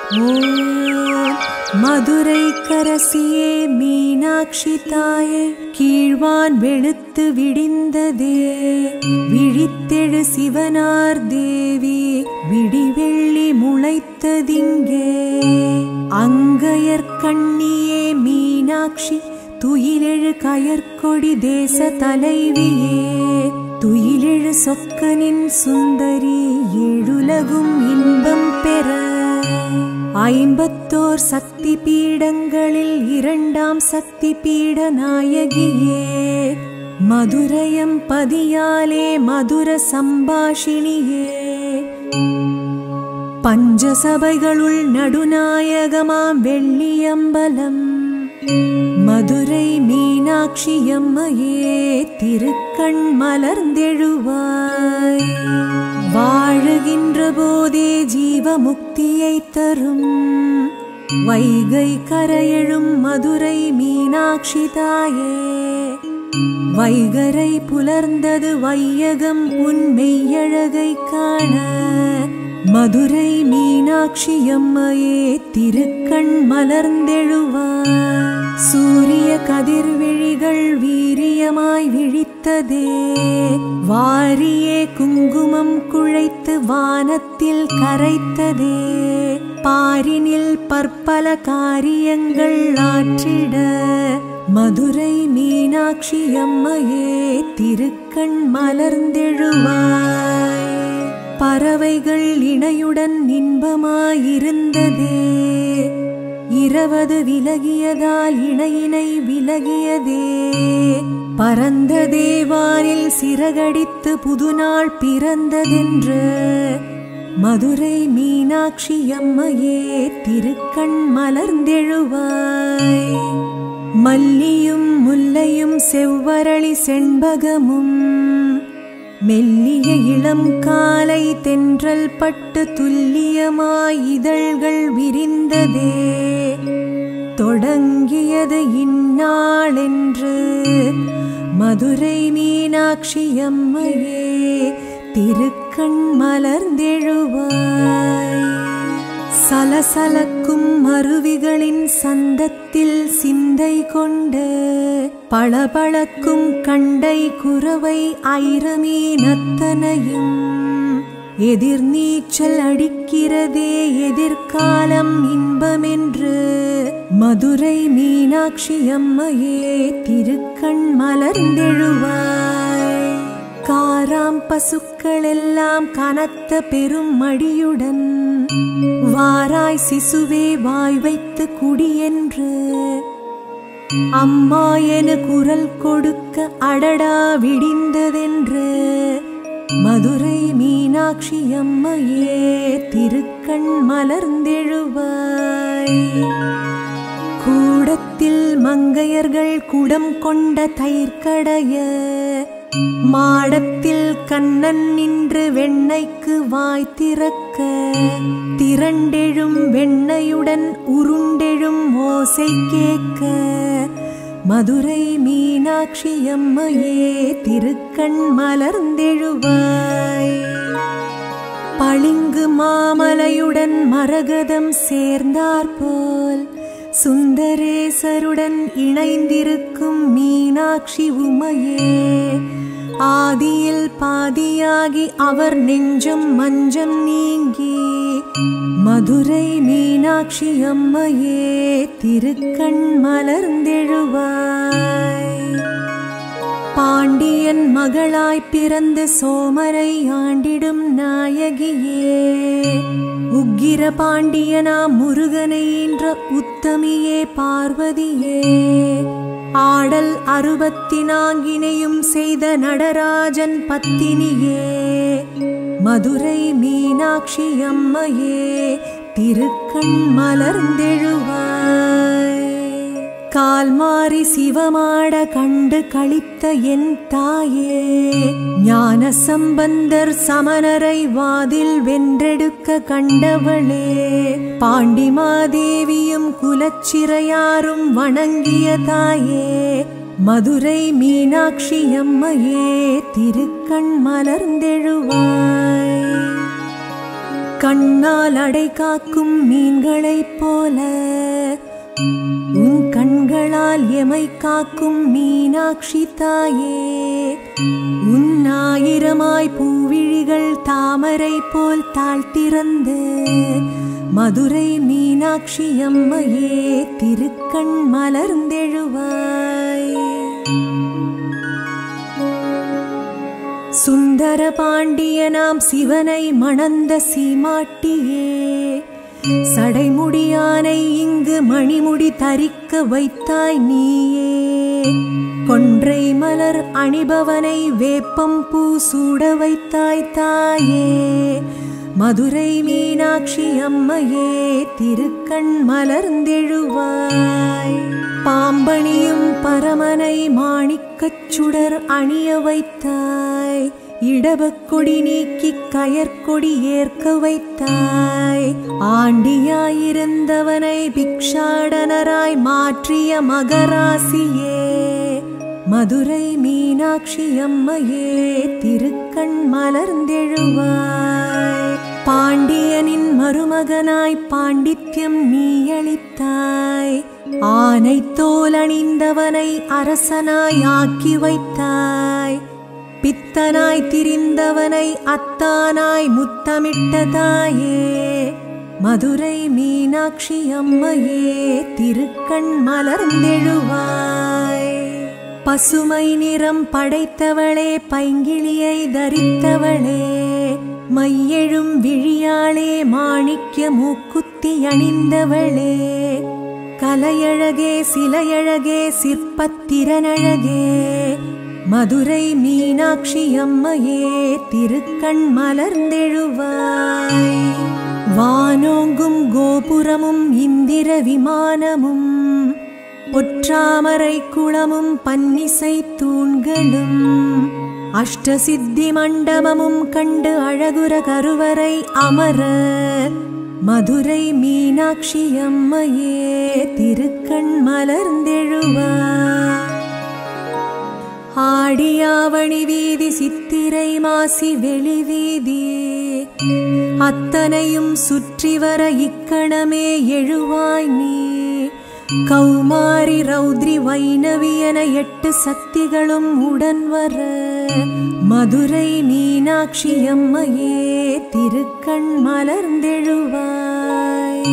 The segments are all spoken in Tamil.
ஓம் மதுரை கரசியே மீனாட்சி தாயே கீழ்வான் வெளுத்து விடிந்ததே விழித்தெழு சிவனார் தேவி விடிவெள்ளி முளைத்ததிங்கே அங்கையர் கண்ணியே மீனாட்சி துயிலெழு கயற்கொடி தேச தலைவியே துயிலெழு சொக்கனின் சுந்தரி ஏழுலகும் இன்பம் பெற ஐம்பத்தோர் சக்தி பீடங்களில் இரண்டாம் சக்தி பீட நாயகியே மதுரையம் பதியாலே மதுர சம்பாஷினியே பஞ்சசபைகளுள் நடுநாயகமாம் வெள்ளியம்பலம் மதுரை மீனாட்சியம்மையே திருக்கண் மலர்ந்தெழுவாய் வாழுகின்ற போதே ஜீவமுக்தியை தரும் வைகை கரையெழும் மதுரை மீனாட்சி தாயே வைகரை புலர்ந்தது வையகம் உன் மெய்யழகை காண மதுரை மீனாட்சி அம்மையே திருக்கண் மலர்ந்தெழுவார் சூரிய கதிர்விழிகள் வீரியமாய் விழித்ததே வாரியே குங்குமம் குழைத்து வானத்தில் கரைத்ததே பாரினில் பற்பல காரியங்கள் ஆற்றிட மதுரை மீனாட்சி அம்மையே திருக்கண் மலர்ந்தெழுவாய் பறவைகள் இணையுடன் இன்பமாயிருந்ததே இரவது விலகியதால் இணையினை விலகியதே பரந்த தேவானில் சிறகடித்து புதுநாள் பிறந்ததென்று மதுரை மீனாட்சி அம்மையே திருக்கண் மலர்ந்தெழுவாய் மல்லியும் முல்லையும் செவ்வரளி செண்பகமும் மெல்லிய இளம் காலை தென்றல் பட்டு துல்லியமாய் இதழ்கள் விரிந்ததே தொடங்கியது இந்நாளென்று மதுரை மீனாட்சி அம்மையே திருக்கண் மலர்ந்தெழுவாய் சலசலக்கும் அருவிகளின் சந்தத்தில் சிந்தை கொண்டு பளபளக்கும் கண்டை குறவை ஐரமீனத்தனையும் எதிர்நீச்சல் அடிக்கிறதே எதிர்காலம் இன்பமென்று மதுரை மீனாட்சி அம்மையே திருக்கண் மலர்ந்தெழுவாய் காராம் பசுக்களெல்லாம் கனத்த பெரும் மடியுடன் வாராய் சிசுவே வாய் வைத்து குடியென்று அம்மா என குரல் கொடுக்க அடடா விடிந்ததென்று மதுரை மீனாட்சி அம்மையே திருக்கண் மலர்ந்தெழுவாய் கூடத்தில் மங்கையர்கள் குடம் கொண்ட தயிர்கடைய மாடத்தில் கண்ணன் நின்று வெண்ணைக்கு வாய் திறக்க திரண்டெழும் வெண்ணையுடன் உருண்டெழும் ஓசை கேட்க மதுரை மீனாட்சி அம்மையே திருக்கண் மலர்ந்தெழுவாய் பளிங்கு மாமலையுடன் மரகதம் சேர்ந்தாற்போல் சுந்தரேசருடன் இணைந்திருக்கும் மீனாட்சி உமையே ஆதியில் பாதியாகி அவர் நெஞ்சம் மஞ்சம் நீங்கி மதுரை மீனாட்சி அம்மையே திருக்கண் மலர்ந்தெழுவாய் பாண்டியன் மகளாய் பிறந்த சோமரை ஆண்டிடும் நாயகியே உக்கிர பாண்டியனா முருகனை என்ற உத்தமியே பார்வதியே ஆடல் அறுபத்தி நான்கினையும் செய்த நடராஜன் பத்தினியே மதுரை மீனாட்சி அம்மையே திருக்கண் மலர்ந்தெழுவாய் கால் மாறி சிவமாட கண்டு கழித்த என் தாயே ஞான சம்பந்தர் சமணரை வாதில் வென்றெடுக்க கண்டவளே பாண்டிமாதேவியும் குலச்சிறையாரும் வணங்கிய தாயே மதுரை மீனாட்சி அம்மையே திருக்கண் மலர்ந்தெழுவாய் கண்ணால் அடை காக்கும் மீன்களைப் போல உன் கண்களால் எமை காக்கும் மீனாட்சி தாயே உன் ஆயிரமாய் பூவிழிகள் தாமரை போல் தாழ்த்திறந்து மதுரை மீனாட்சி அம்மையே திருக்கண் மலர்ந்தெழுவாய் சுந்தர பாண்டியனாம் சிவனை மணந்த சீமாட்டியே சடைமுடியானை இங்கு மணிமுடி தரிக்க வைத்தாய் நீயே கொன்றை மலர் அணிபவனை வேப்பம் பூ சூட வைத்தாய் தாயே மதுரை மீனாட்சி அம்மையே திருக்கண் மலர்ந்தெழுவாய் பாம்பணியும் பரமனை மாணிக்கச் சுடர் அணிய வைத்தாய் இடபக்கொடி நீக்கி கயற்கொடி ஏற்க வைத்தாய் ஆண்டியாயிருந்தவனை பிக்ஷாடனராய் மாற்றிய மகராசியே மதுரை மீனாட்சி அம்மையே திருக்கண் மலர்ந்தெழுவாய் பாண்டியனின் மருமகனாய் பாண்டித்யம் நீ அளித்தாய் ஆனை தோலணிந்தவனை அரசனாய் ஆக்கி வைத்தாய் பித்தனாய் திரிந்தவனை அத்தானாய் முத்தமிட்ட தாயே மதுரை மீனாட்சி அம்மையே திருக்கண் மலர்ந்தெழுவாய் பசுமை நிறம் படைத்தவளே பைங்கிளியை தரித்தவளே மையெழும் விழியாளே மாணிக்க மூக்குத்தி அணிந்தவளே கலையழகே சிலையழகே சிற்பத்திறனழகே மதுரை மீனாட்சி அம்மையே திருக்கண் மலர்ந்தெழுவாய் வானோங்கும் கோபுரமும் இந்திர விமானமும் பொற்றாமரை குளமும் பன்னிசை தூண்களும் அஷ்டசித்தி மண்டபமும் கண்டு அழகுர கருவறை அமர மதுரை மீனாட்சி அம்மையே திருக்கண் மலர்ந்தெழுவாய் ஆடியாவணி வீதி சித்திரை மாசி வெளி வீதி அத்தனையும் சுற்றி வர இக்கணமே எழுவாய் நீ கௌமாரி ரௌத்ரி வைணவி என எட்டு சக்திகளும் உடன் வர மதுரை மீனாட்சி அம்மையே திருக்கண் மலர்ந்தெழுவாய்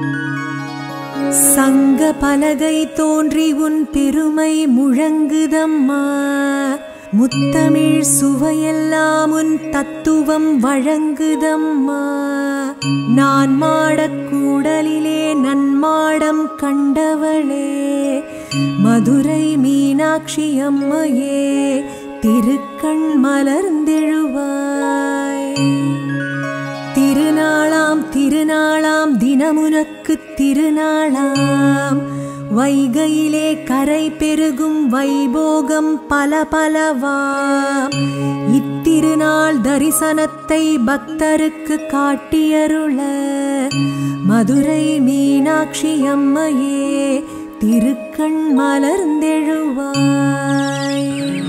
சங்க பலகை தோன்றி உன் பெருமை முழங்குதம்மா முத்தமிழ் சுவையெல்லாம் உன் தத்துவம் வழங்குதம்மா நான் மாடக் கூடலிலே நன்மாடம் கண்டவளே மதுரை மீனாட்சி அம்மையே திருக்கண் மலர்ந்தெழுவாய் திருநாளாம் திருநாளாம் தினமுனக்கு திருநாளாம் வைகையிலே கரை பெருகும் வைபோகம் பல பலவாம் இத்திருநாள் தரிசனத்தை பக்தருக்கு காட்டியருள மதுரை மீனாட்சி அம்மையே திருக்கண் மலர்ந்தெழுவாய்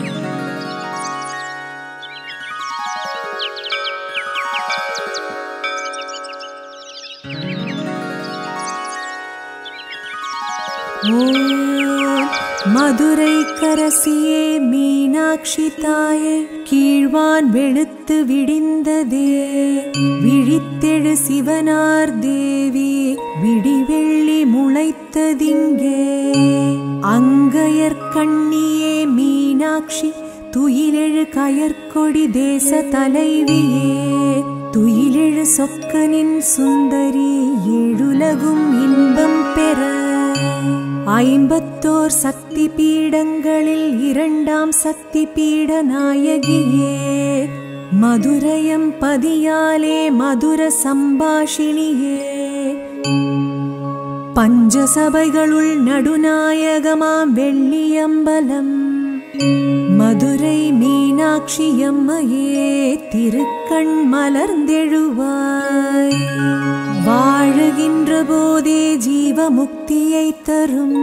ஓம் மதுரை கரசியே மீனாட்சி தாயே கீழ்வான் வெளுத்து விடிந்ததே விழித்தெழு சிவனார் தேவி விடிவெள்ளி முளைத்ததிங்கே அங்கையர் கண்ணியே மீனாட்சி துயிலெழு கயற்கொடி தேச தலைவியே துயிலெழு சொக்கனின் சுந்தரி ஏழுலகும் இன்பம் பெற ஐம்பத்தோர் சக்தி பீடங்களில் இரண்டாம் சக்தி பீட நாயகியே மதுரையம் பதியாலே மதுர சம்பாஷினியே பஞ்சசபைகளுள் நடுநாயகமாம் வெள்ளியம்பலம் மதுரை மீனாட்சி அம்மையே திருக்கண் மலர்ந்தெழுவாய் வாழுகின்ற போதே ஜீவமுக்தியை தரும்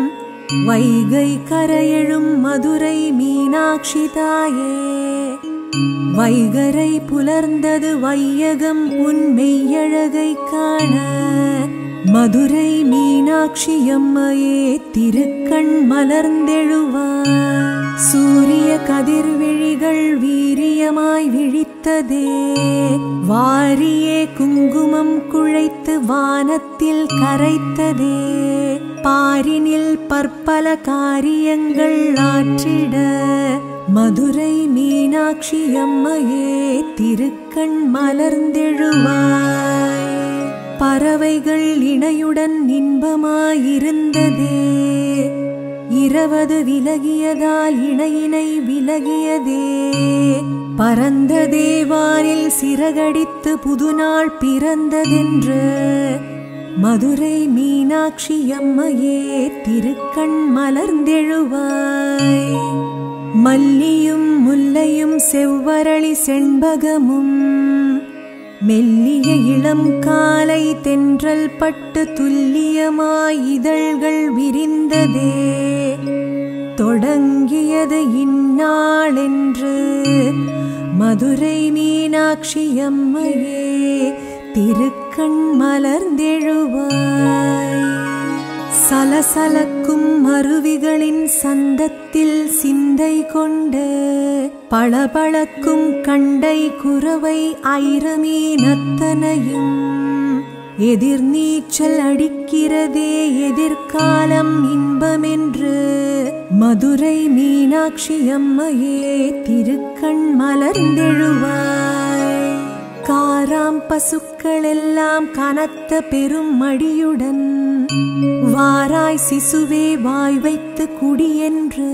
வைகை கரையெழும் மதுரை மீனாட்சி தாயே வைகரை புலர்ந்தது வையகம் உன் மெய்யழகை காண மதுரை மீனாட்சி அம்மையே திருக்கண் மலர்ந்தெழுவார் சூரிய கதிர்விழிகள் வீரியமாய் விழித்ததே வாரியே குங்குமம் குழைத்து வானத்தில் கரைத்ததே பாரினில் பற்பல காரியங்கள் ஆற்றிட மதுரை மீனாட்சி அம்மையே திருக்கண் மலர்ந்தெழுவாய் பறவைகள் இணையுடன் இன்பமாயிருந்ததே இரவது விலகியதால் இணையினை விலகியதே பரந்த தேவானில் சிறகடித்து புதுநாள் பிறந்ததென்று மதுரை மீனாட்சி அம்மையே திருக்கண் மலர்ந்தெழுவாய் மல்லியும் முல்லையும் செவ்வரளி செண்பகமும் மெல்லிய இளம் காலை தென்றல் பட்டு துல்லியமாய் இதழ்கள் விரிந்ததே தொடங்கியது இந்நாளென்று மதுரை மீனாட்சி அம்மையே திருக்கண் மலர்ந்தெழுவாய் சலசலக்கும் அருவிகளின் சந்தத்தில் சிந்தை கொண்டு பளபளக்கும் கண்டை குறவை ஐரமீனத்தனையும் எதிர்நீச்சல் அடிக்கிறதே எதிர்காலம் இன்பமென்று மதுரை மீனாட்சி அம்மையே திருக்கண் மலர்ந்தெழுவாய் காராம் பசுக்களெல்லாம் கனத்த பெரும் மடியுடன் வாராய் சிசுவே வாய் வைத்து குடியென்று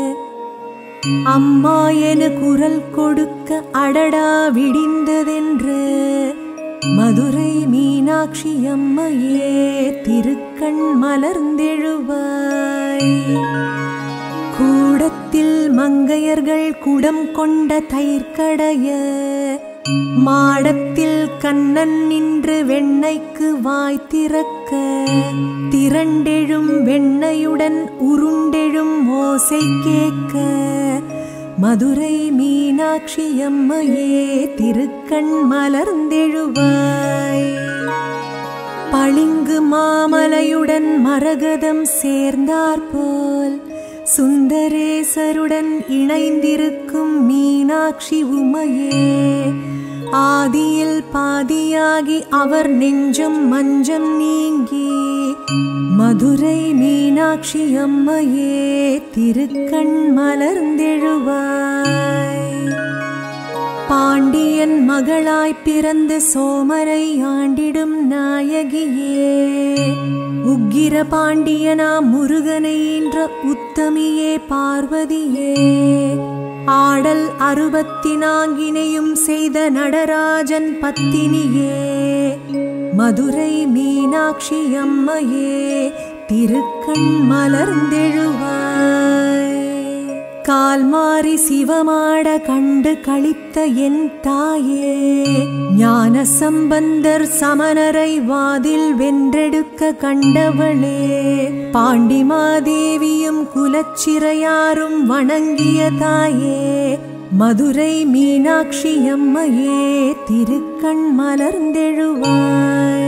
அம்மா என குரல் கொடுக்க அடடா விடிந்ததென்று மதுரை மீனாட்சி அம்மையே திருக்கண் மலர்ந்தெழுவாய் கூடத்தில் மங்கையர்கள் குடம் கொண்ட தயிர்கடைய மாடத்தில் கண்ணன் நின்று வெண்ணைக்கு வாய் திறக்க திரண்டெழும் வெண்ணையுடன் உருண்டெழும் ஓசை கேட்க மதுரை மீனாட்சி அம்மையே திருக்கண் மலர்ந்தெழுவாய் பளிங்கு மாமலையுடன் மரகதம் சேர்ந்தாற்போல் சுந்தரேசருடன் இணைந்திருக்கும் மீனாட்சி உமையே ஆதியில் பாதியாகி அவர் நெஞ்சம் மஞ்சம் நீங்கி மதுரை மீனாட்சி அம்மையே திருக்கண் மலர்ந்தெழுவாய் பாண்டியன் மகளாய் பிறந்த சோமரை ஆண்டிடும் நாயகியே உக்கிர பாண்டியனா முருகனை என்ற உத்தமியே பார்வதியே ஆடல் அறுபத்தி நான்கினையும் செய்த நடராஜன் பத்தினியே மதுரை மீனாட்சி அம்மையே திருக்கண் மலர்ந்தெழுவாய் கால் மாறி சிவமாட கண்டு கழித்த என் தாயே ஞான சம்பந்தர் சமணரை வாதில் வென்றெடுக்க கண்டவளே பாண்டிமாதேவியும் குலச்சிறையாரும் வணங்கிய தாயே மதுரை மீனாட்சி அம்மையே திருக்கண் மலர்ந்தெழுவாய்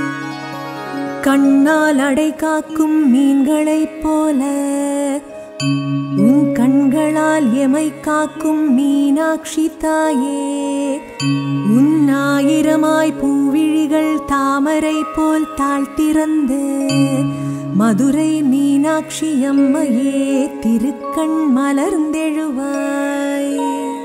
கண்ணால் அடை காக்கும் மீன்களைப் போல உன் கண்களால் எமை காக்கும் மீனாட்சி தாயே உன் ஆயிரமாய் பூவிழிகள் தாமரை போல் தாழ்த்திறந்து மதுரை மீனாட்சி அம்மையே திருக்கண் மலர்ந்தெழுவாய்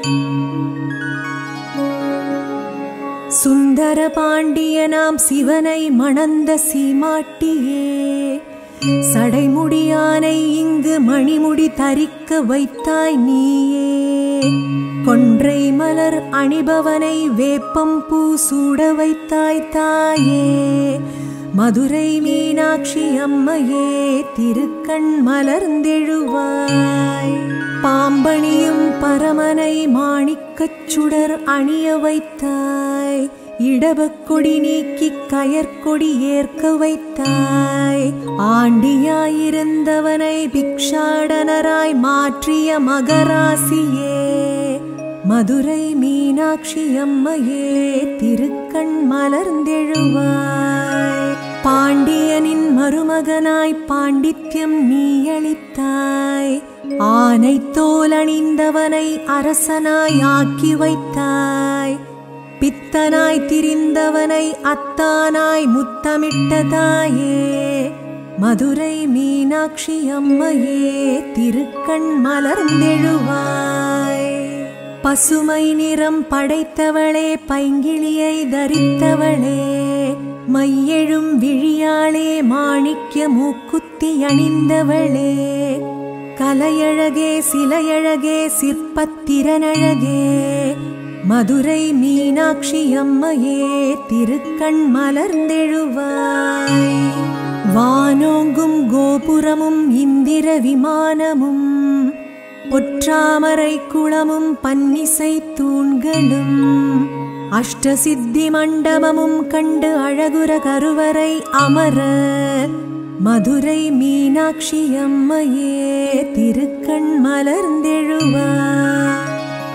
சுந்தர பாண்டியனாம் சிவனை மணந்த சீமாட்டியே சடைமுடியானை இங்கு மணிமுடி தரிக்க வைத்தாய் நீயே கொன்றை மலர் அணிபவனை வேப்பம் பூ சூட வைத்தாய் தாயே மதுரை மீனாட்சி அம்மையே திருக்கண் மலர்ந்தெழுவாய் பாம்பணியும் பரமனை மாணிக்கச் சுடர் அணிய வைத்தாய் இடபக்கொடி நீக்கி கயற்கொடி ஏற்க வைத்தாய் ஆண்டியாயிருந்தவனை பிக்ஷாடனராய் மாற்றிய மகராசியே மதுரை மீனாட்சி அம்மையே திருக்கண் மலர்ந்தெழுவாய் பாண்டியனின் மருமகனாய் பாண்டித்யம் நீ அளித்தாய் ஆனை தோல் அணிந்தவனை அரசனாய் ஆக்கி வைத்தாய் பித்தனாய் திரிந்தவனை அத்தானாய் முத்தமிட்ட தாயே மதுரை மீனாட்சி அம்மையே திருக்கண் மலர்ந்தெழுவாய் பசுமை நிறம் படைத்தவளே பைங்கிளியை தரித்தவளே மையெழும் விழியாளே மாணிக்க மூக்குத்தி அணிந்தவளே கலையழகே சிலையழகே சிற்பத்திறனழகே மதுரை மீனாட்சி அம்மையே திருக்கண் மலர்ந்தெழுவாய் வானோங்கும் கோபுரமும் இந்திர விமானமும் பொற்றாமரை குளமும் பன்னிசை தூண்களும் அஷ்டசித்தி மண்டபமும் கண்டு அழகுர கருவறை அமர மதுரை மீனாட்சி அம்மையே திருக்கண் மலர்ந்தெழுவாய்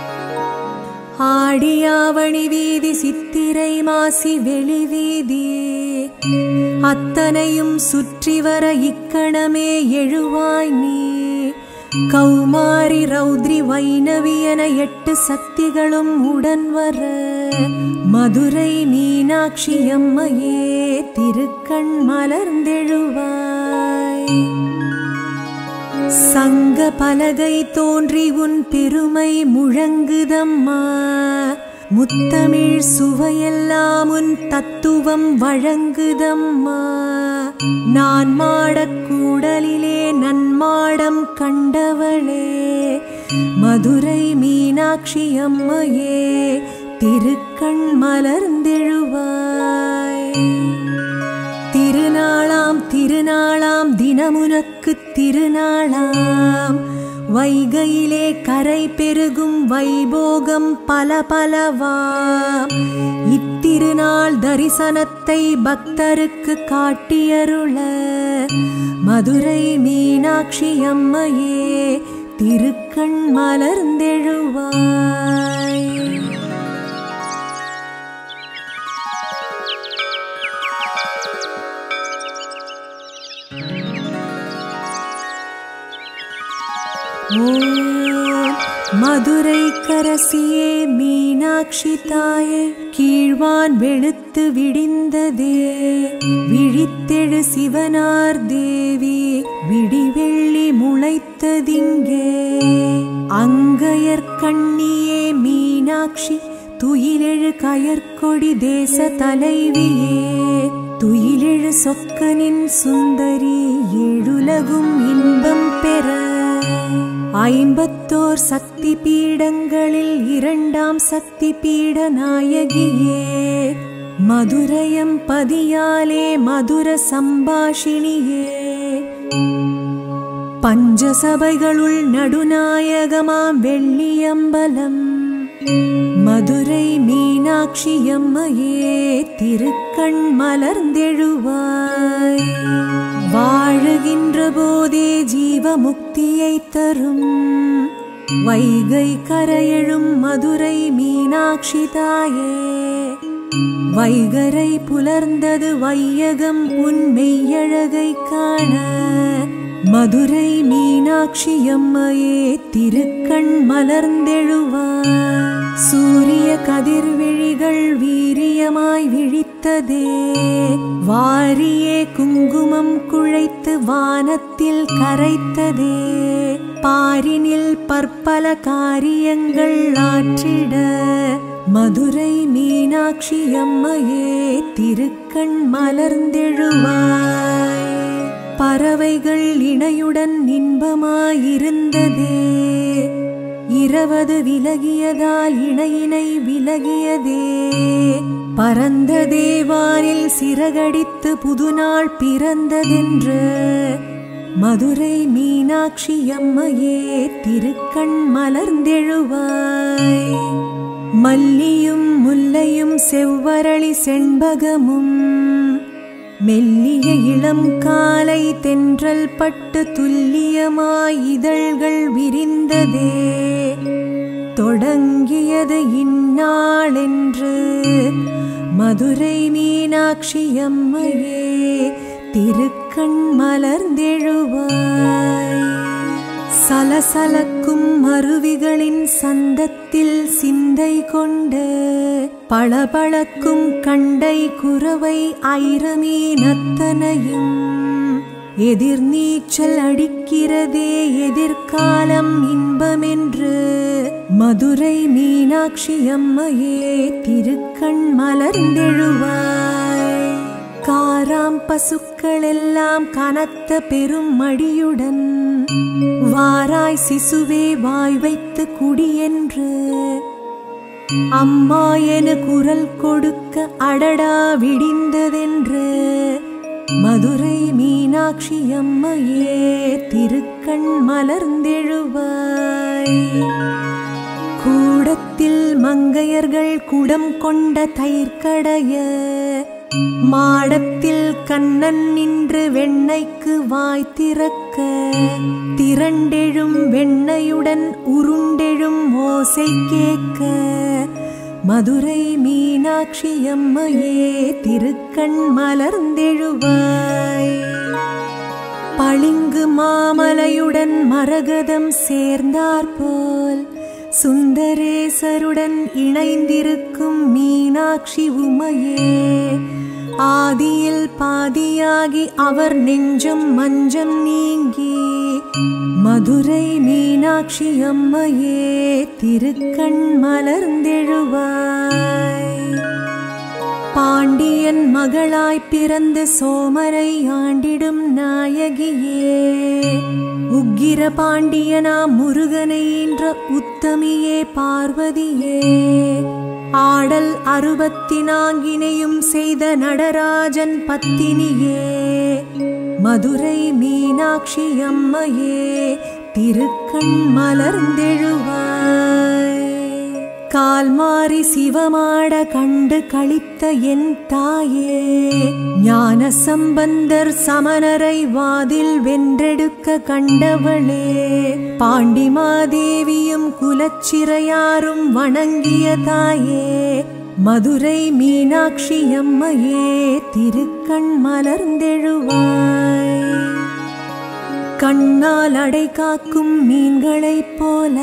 ஆடியாவணி வீதி சித்திரை மாசி வெளி வீதி அத்தனையும் சுற்றி வர இக்கணமே எழுவாய் நீ கௌமாரி ரௌத்ரி வைணவி என எட்டு சக்திகளும் உடன் வர மதுரை மீனாட்சி அம்மையே திருக்கண் மலர்ந்தெழுவாய் சங்க பலகை தோன்றி உன் பெருமை முழங்குதம்மா முத்தமிழ் சுவையெல்லாம் உன் தத்துவம் வழங்குதம்மா நான் மாடக் கூடலிலே நன்மாடம் கண்டவளே மதுரை மீனாட்சி அம்மையே திருக்கண் மலர்ந்தெழுவாய் திருநாளாம் திருநாளாம் தினமுனக்கு திருநாளாம் வைகையிலே கரை பெருகும் வைபோகம் பல பலவாம் இத்திருநாள் தரிசனத்தை பக்தருக்கு காட்டியருள மதுரை மீனாட்சி அம்மையே திருக்கண் மலர்ந்தெழுவாய் ஓம் மதுரை கரசியே மீனாட்சி தாயே கீழ்வான் வெளுத்து விடிந்ததே விழித்தெழு சிவனார் தேவி விடிவெள்ளி முளைத்ததிங்கே அங்கையர் கண்ணியே மீனாட்சி துயிலெழு கயற்கொடி தேச தலைவியே துயிலெழு சொக்கனின் சுந்தரி ஏழுலகும் இன்பம் பெற ஐம்பத்தோர் சக்தி பீடங்களில் இரண்டாம் சக்தி பீட நாயகியே மதுரையம் பதியாலே மதுர சம்பாஷினியே பஞ்சசபைகளுள் நடுநாயகமாம் வெள்ளியம்பலம் மதுரை மீனாட்சி அம்மையே திருக்கண் மலர்ந்தெழுவாய் வாழுகின்ற போதே ஜீவ முக்தியை தரும் வைகை கரையெழும் மதுரை மீனாட்சி தாயே வைகரை புலர்ந்தது வையகம் உன் மெய்யழகை காண மதுரை மீனாட்சி அம்மையே திருக்கண் மலர்ந்தெழுவாய் சூரிய கதிர்விழிகள் வீரியமாய் விழித்ததே வாரியே குங்குமம் குழைத்து வானத்தில் கரைத்ததே பாரினில் பற்பல காரியங்கள் ஆற்றிட மதுரை மீனாட்சி அம்மையே திருக்கண் மலர்ந்தெழுவாய் பறவைகள் இணையுடன் இன்பமாயிருந்ததே இரவது விலகியதால் இணையினை விலகியதே பரந்த தேவானில் சிறகடித்து புதுநாள் பிறந்ததென்று மதுரை மீனாட்சி அம்மையே திருக்கண் மலர்ந்தெழுவாய் மல்லியும் முல்லையும் செவ்வரளி செண்பகமும் மெல்லிய இளம் காலை தென்றல் பட்டு துல்லியமாய் இதழ்கள் விரிந்ததே தொடங்கியது இந்நாளென்று மதுரை மீனாட்சியம்மையே திருக்கண் மலர்ந்தெழுவாய் சலசலக்கும் அருவிகளின் சந்தத்தில் சிந்தை கொண்டு பளபளக்கும் கண்டை குறவை ஐரமீனத்தனையும் எதிர்நீச்சல் அடிக்கிறதே எதிர்காலம் இன்பமென்று மதுரை மீனாட்சி அம்மையே திருக்கண் மலர்ந்தெழுவாய் காராம் பசுக்களெல்லாம் கனத்த பெரும் மடியுடன் வாராய் சிசுவே வாய் வைத்து குடியென்று அம்மா என குரல் கொடுக்க அடடா விடிந்ததென்று மதுரை மீனாட்சி அம்மையே திருக்கண் மலர்ந்தெழுவாய் கூடத்தில் மங்கையர்கள் குடம் கொண்ட தயிர்கடைய மாடத்தில் கண்ணன் நின்று வெண்ணைக்கு வாய் திறக்க திரண்டெழும் வெண்ணையுடன் உருண்டெழும் ஓசை கேட்க மதுரை மீனாட்சி அம்மையே திருக்கண் மலர்ந்தெழுவாய் பளிங்கு மாமலையுடன் மரகதம் சேர்ந்தாற்போல் சுந்தரேசருடன் இணைந்திருக்கும் மீனாட்சி உமையே ஆதியில் பாதியாகி அவர் நெஞ்சம் மஞ்சம் நீங்கி மதுரை மீனாட்சி அம்மையே திருக்கண் மலர்ந்தெழுவாய் பாண்டியன் மகளாய் பிறந்து சோமரை ஆண்டிடும் நாயகியே உக்கிர பாண்டியனா முருகனை என்ற உத்தமியே பார்வதியே ஆடல் அறுபத்தி நான்கினையும் செய்த நடராஜன் பத்தினியே மதுரை மீனாட்சி அம்மையே திருக்கண் மலர்ந்தெழுவாய் கால் மாறி சிவமாட கண்டு கழித்த என் தாயே ஞான சம்பந்தர் சமணரை வாதில் வென்றெடுக்க கண்டவளே பாண்டிமாதேவியும் குலச்சிறையாரும் வணங்கிய தாயே மதுரை மீனாட்சி அம்மையே திருக்கண் மலர்ந்தெழுவாய் கண்ணால் அடை காக்கும் மீன்களைப் போல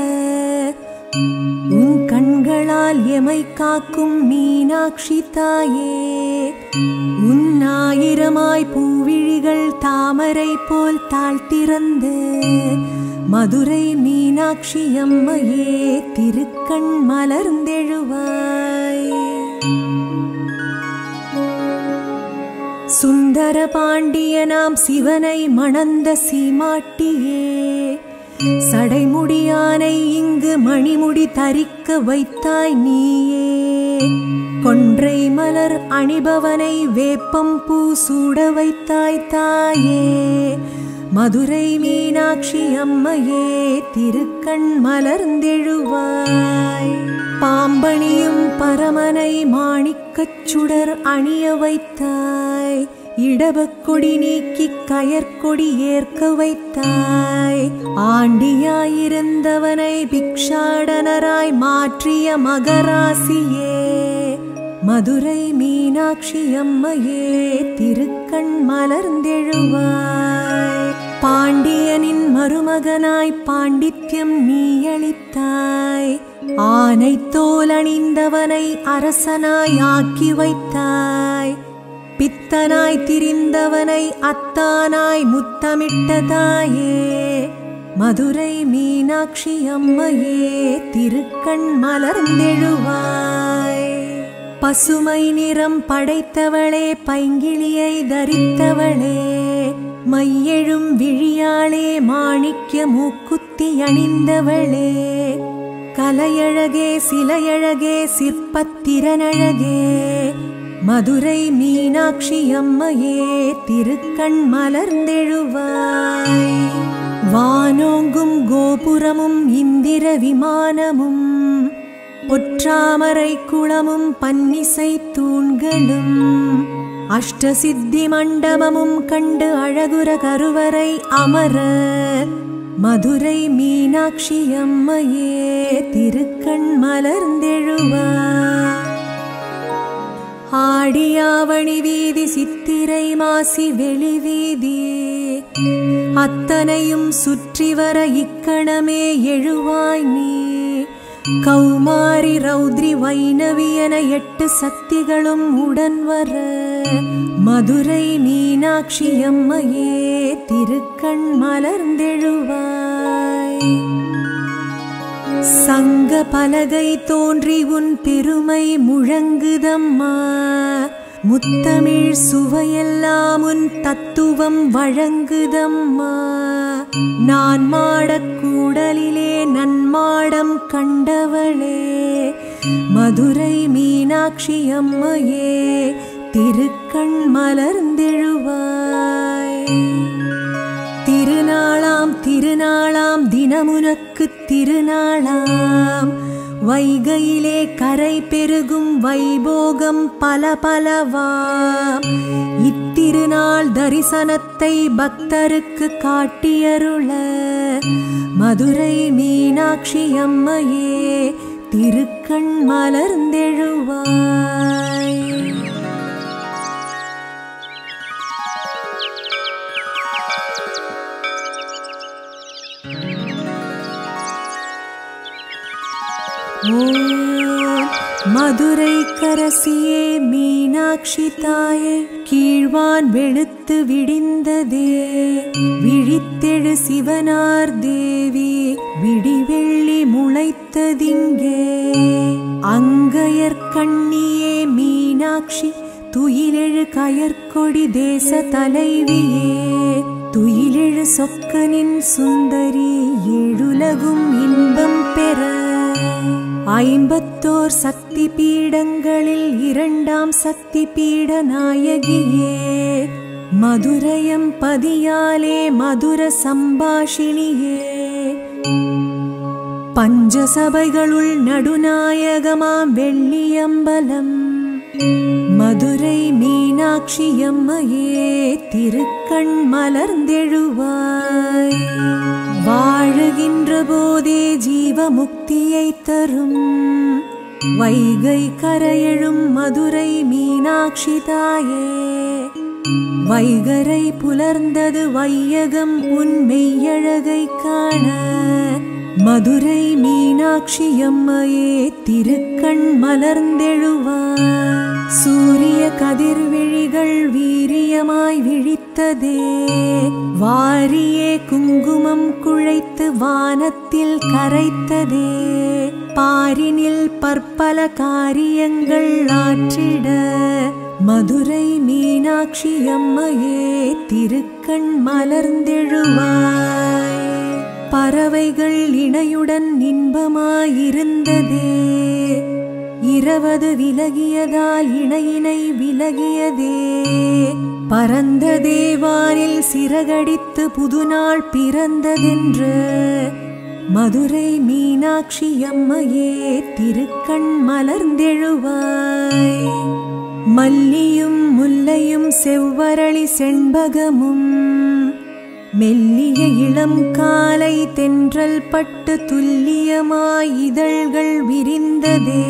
உன் கண்களால் எமை காக்கும் மீனாட்சி தாயே உன் ஆயிரமாய் பூவிழிகள் தாமரை போல் தாழ்த்திறந்து மதுரை மீனாட்சி அம்மையே திருக்கண் மலர்ந்தெழுவாய் சுந்தர பாண்டியனாம் சிவனை மணந்த சீமாட்டியே சடைமுடியானை இங்கு மணிமுடி தரிக்க வைத்தாய் நீயே கொன்றை மலர் அணிபவனை வேப்பம் பூ சூட வைத்தாய் தாயே மதுரை மீனாட்சி அம்மையே திருக்கண் மலர்ந்தெழுவாய் பாம்பணியும் பரமனை மாணிக்கச் சுடர் அணிய வைத்தாய் இடபக்கொடி நீக்கி கயற்கொடி ஏற்க வைத்தாய் ஆண்டியாயிருந்தவனை பிக்ஷாடனராய் மாற்றிய மகராசியே மதுரை மீனாட்சி அம்மையே திருக்கண் மலர்ந்தெழுவாய் பாண்டியனின் மருமகனாய் பாண்டித்யம் நீ அளித்தாய் ஆனை தோலணிந்தவனை அரசனாய் ஆக்கி வைத்தாய் பித்தனாய் திரிந்தவனை அத்தானாய் முத்தமிட்ட தாயே மதுரை மீனாட்சி அம்மையே திருக்கண் மலர்ந்தெழுவாய் பசுமை நிறம் படைத்தவளே பைங்கிளியை தரித்தவளே மையெழும் விழியாளே மாணிக்க மூக்குத்தி அணிந்தவளே கலையழகே சிலையழகே சிற்பத்திறனழகே மதுரை மீனாட்சி அம்மையே திருக்கண் மலர்ந்தெழுவாய் வானோங்கும் கோபுரமும் இந்திர விமானமும் பொற்றாமரை குளமும் பன்னிசை தூண்களும் அஷ்டசித்தி மண்டபமும் கண்டு அழகுர கருவறை அமர மதுரை மீனாட்சி அம்மையே திருக்கண் மலர்ந்தெழுவாய் ஆடியாவணி வீதி சித்திரை மாசி வெளி வீதி அத்தனையும் சுற்றி வர இக்கணமே எழுவாய் நீ கௌமாரி ரௌத்ரி வைணவி என எட்டு சக்திகளும் உடன் வர மதுரை மீனாட்சி அம்மையே திருக்கண் மலர்ந்தெழுவாய் சங்க பலகை தோன்றி உன் பெருமை முழங்குதம்மா முத்தமிழ் சுவையெல்லாம் உன் தத்துவம் வழங்குதம்மா நான் மாடக் கூடலிலே நன்மாடம் கண்டவளே மதுரை மீனாட்சி அம்மையே திருக்கண் மலர்ந்தெழுவாய் திருநாளாம் திருநாளாம் தினமுனக்கு திருநாளாம் வைகையிலே கரை பெருகும் வைபோகம் பல பலவாம் இத்திருநாள் தரிசனத்தை பக்தருக்கு காட்டியருள மதுரை மீனாட்சி அம்மையே திருக்கண் மலர்ந்தெழுவாய் ஓம் மதுரை கரசியே மீனாட்சி தாயே கீழ்வான் வெளுத்து விடிந்ததே விழித்தெழு சிவனார் தேவி விடிவெள்ளி முளைத்ததிங்கே அங்கையர் கண்ணியே மீனாட்சி துயிலெழு கயற்கொடி தேச தலைவியே துயிலெழு சொக்கனின் சுந்தரி ஏழுலகும் இன்பம் பெற ஐம்பத்தோர் சக்தி பீடங்களில் இரண்டாம் சக்தி பீட நாயகியே மதுரையம் பதியாலே மதுர சம்பாஷினியே பஞ்சசபைகளுள் நடுநாயகமாம் வெள்ளியம்பலம் மதுரை மீனாட்சி அம்மையே திருக்கண் மலர்ந்தெழுவாய் வாழுகின்ற போதே ஜீவ முக்தியை தரும் வைகை கரையெழும் மதுரை மீனாட்சி தாயே வைகரை புலர்ந்தது வையகம் உன் மெய்யழகை காண மதுரை மீனாட்சி அம்மையே திருக்கண் மலர்ந்தெழுவாய் சூரிய கதிர்விழிகள் வீரியமாய் விழித்ததே வாரியே குங்குமம் குழைத்து வானத்தில் கரைத்ததே பாரினில் பற்பல காரியங்கள் ஆற்றிட மதுரை மீனாட்சி அம்மையே திருக்கண் மலர்ந்தெழுவாய் பறவைகள் இணையுடன் இன்பமாயிருந்ததே இரவது விலகியதால் இணையினை விலகியதே பரந்த தேவானில் சிறகடித்து புதுநாள் பிறந்ததென்று மதுரை மீனாட்சி அம்மையே திருக்கண் மலர்ந்தெழுவாய் மல்லியும் முல்லையும் செவ்வரளி செண்பகமும் மெல்லிய இளம் காலை தென்றல் பட்டு துல்லியமாய் இதழ்கள் விரிந்ததே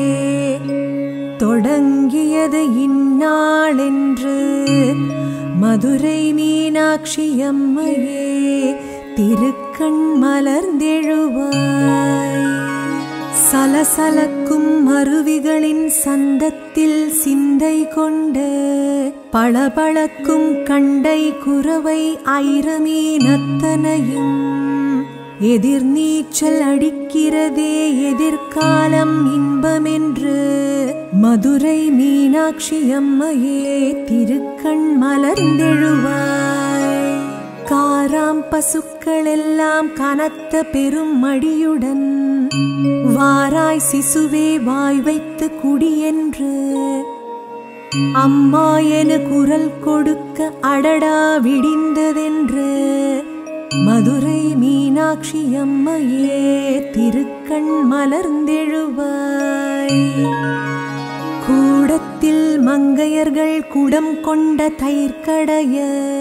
தொடங்கியது இந்நாளென்று மதுரை மீனாட்சி அம்மையே திருக்கண் மலர்ந்தெழுவாய் சலசலக்கும் அருவிகளின் சந்தத்தில் சிந்தை கொண்டு பளபளக்கும் கண்டை குறவை ஐரமீனத்தனையும் எதிர்நீச்சல் அடிக்கிறதே எதிர்காலம் இன்பமென்று மதுரை மீனாட்சி அம்மையே திருக்கண் மலர்ந்தெழுவாய் காராம் பசுக்களெல்லாம் கனத்த பெரும் மடியுடன் வாராய் சிசுவே வாய் வைத்து குடியென்று அம்மா என குரல் கொடுக்க அடடா விடிந்ததென்று மதுரை மீனாட்சி அம்மையே திருக்கண் மலர்ந்தெழுவாய் கூடத்தில் மங்கையர்கள் குடம் கொண்ட தயிர்கடைய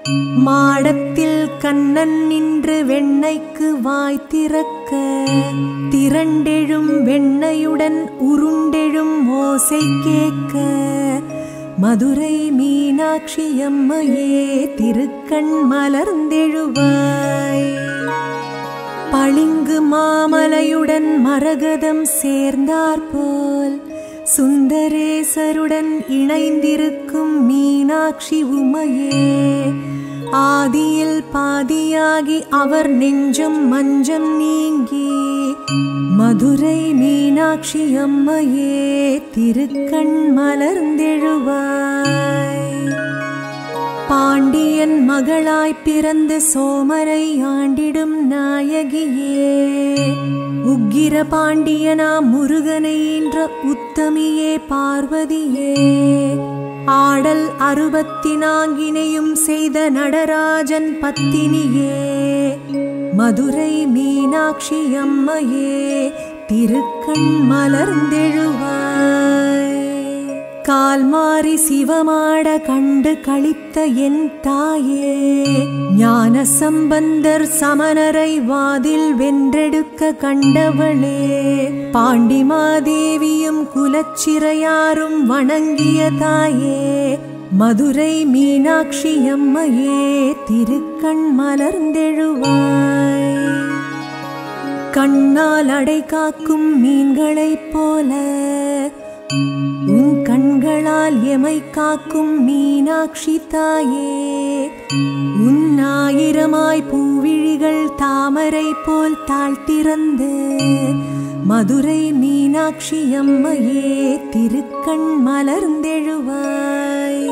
மாடத்தில் கண்ணன் நின்று வெண்ணைக்கு வாய் திறக்க திரண்டெழும் வெண்ணையுடன் உருண்டெழும் ஓசை கேட்க மதுரை மீனாட்சி அம்மையே திருக்கண் மலர்ந்தெழுவாய் பளிங்கு மாமலையுடன் மரகதம் சேர்ந்தாற்போல் சுந்தரேசருடன் இணைந்திருக்கும் மீனாட்சி உமையே ஆதியில் பாதியாகி அவர் நெஞ்சம் மஞ்சம் நீங்கி மதுரை மீனாட்சி அம்மையே திருக்கண் மலர்ந்தெழுவாய் பாண்டியன் மகளாய் பிறந்த சோமரை ஆண்டிடும் நாயகியே உக்கிர பாண்டியனா முருகனை என்ற உத்தமியே பார்வதியே ஆடல் அறுபத்தி நான்கினையும் செய்த நடராஜன் பத்தினியே மதுரை மீனாட்சி அம்மையே திருக்கண் மலர்ந்தெழுவாய் கால் மாறி சிவமாட கண்டு கழித்த என் தாயே ஞான சம்பந்தர் சமணரை வாதில் வென்றெடுக்க கண்டவளே பாண்டிமாதேவியும் குலச்சிறையாரும் வணங்கிய தாயே மதுரை மீனாட்சி அம்மையே திருக்கண் மலர்ந்தெழுவாய் கண்ணால் அடை காக்கும் மீன்களைப் போல உன் கண்களால் எமை காக்கும் மீனாட்சி தாயே உன் ஆயிரமாய் பூவிழிகள் தாமரை போல் தாழ்த்திறந்து மதுரை மீனாட்சி அம்மையே திருக்கண் மலர்ந்தெழுவாய்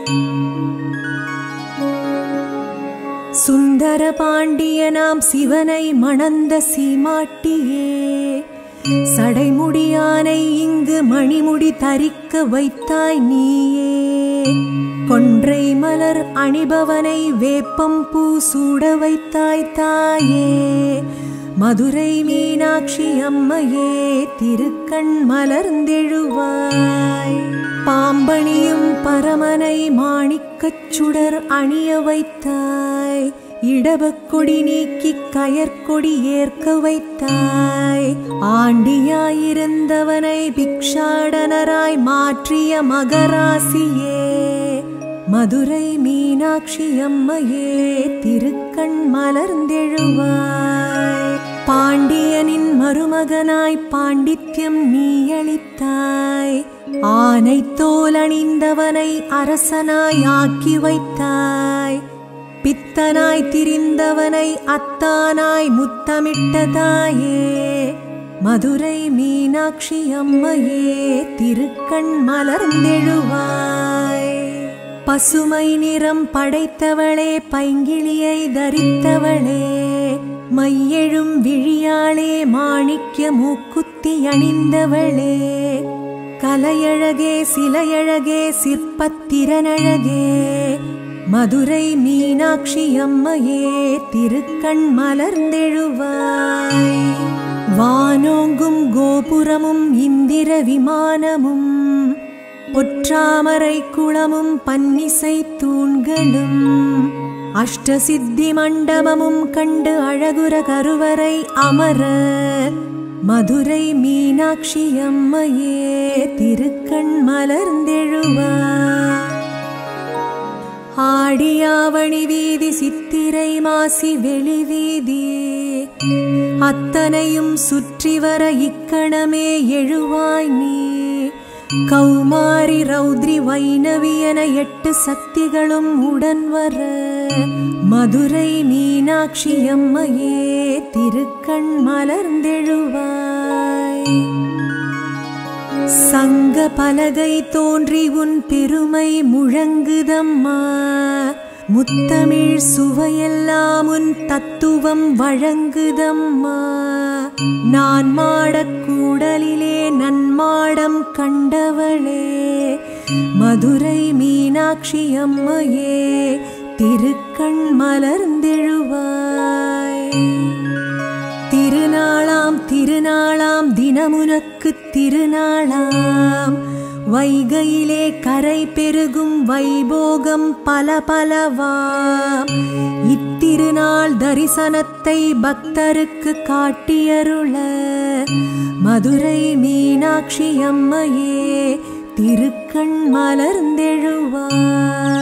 சுந்தர பாண்டியனாம் சிவனை மணந்த சீமாட்டியே சடைமுடியானை இங்கு மணிமுடி தரிக்க வைத்தாய் நீயே கொன்றை மலர் அணிபவனை வேப்பம் பூ சூட வைத்தாய் தாயே மதுரை மீனாட்சி அம்மையே திருக்கண் மலர்ந்தெழுவாய் பாம்பணியும் பரமனை மாணிக்கச் சுடர் அணிய வைத்தாய் இடபக்கொடி நீக்கி கயற்கொடி ஏற்க வைத்தாய் ஆண்டியாயிருந்தவனை பிக்ஷாடனராய் மாற்றிய மகராசியே மதுரை மீனாட்சி அம்மையே திருக்கண் மலர்ந்தெழுவாய் பாண்டியனின் மருமகனாய் பாண்டித்யம் நீ அளித்தாய் ஆனை தோலணிந்தவனை அரசனாய் ஆக்கி வைத்தாய் பித்தனாய் திரிந்தவனை அத்தானாய் முத்தமிட்ட தாயே மதுரை மீனாட்சி அம்மையே திருக்கண் மலர்ந்தெழுவாய் பசுமை நிறம் படைத்தவளே பைங்கிளியை தரித்தவளே மையெழும் விழியாளே மாணிக்க மூக்குத்தி அணிந்தவளே கலையழகே சிலையழகே சிற்பத்திறனழகே மதுரை மீனாட்சி அம்மையே திருக்கண் மலர்ந்தெழுவாய் வானோங்கும் கோபுரமும் இந்திர விமானமும் பொற்றாமரை குளமும் பன்னிசை தூண்களும் அஷ்டசித்தி மண்டபமும் கண்டு அழகுர கருவறை அமர மதுரை மீனாட்சி அம்மையே திருக்கண் மலர்ந்தெழுவாய் ஆடியாவணி வீதி சித்திரை மாசி வெளி வீதி அத்தனையும் சுற்றி வர இக்கணமே எழுவாய் நீ கௌமாரி ரௌத்ரி வைணவி என எட்டு சக்திகளும் உடன் வர மதுரை மீனாட்சி அம்மையே திருக்கண் மலர்ந்தெழுவாய் சங்க பலகை தோன்றி உன் பெருமை முழங்குதம்மா முத்தமிழ் சுவையெல்லாம் உன் தத்துவம் வழங்குதம்மா நான் மாடக்கூடலிலே நன்மாடம் கண்டவளே மதுரை மீனாட்சி அம்மையே திருக்கண் மலர்ந்தெழுவாய் திருநாளாம் திருநாளாம் தினமுனக்கு திருநாளாம் வைகையிலே கரை பெருகும் வைபோகம் பல பலவாம் இத்திருநாள் தரிசனத்தை பக்தருக்கு காட்டியருள மதுரை மீனாட்சி அம்மையே திருக்கண் மலர்ந்தெழுவார்